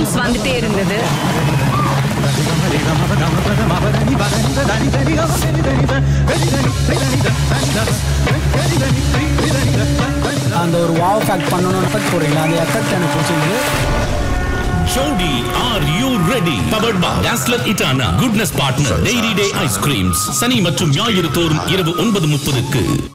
Songs வந்துட்டே இருந்தது அந்த ஒரு வாவ் ஃபேக்ட் பண்ணணும்னு எஃபெக்ட் போடுறீங்களா அந்த எஃபெக்ட் எனக்கு பிடிச்சிருந்தது Jody, are you ready? Powered by Dazzler Itana, Goodness Partner, Dairy Day Ice Creams. சனி மற்றும் ஞாயிறு தோறும் இரவு ஒன்பது முப்பதுக்கு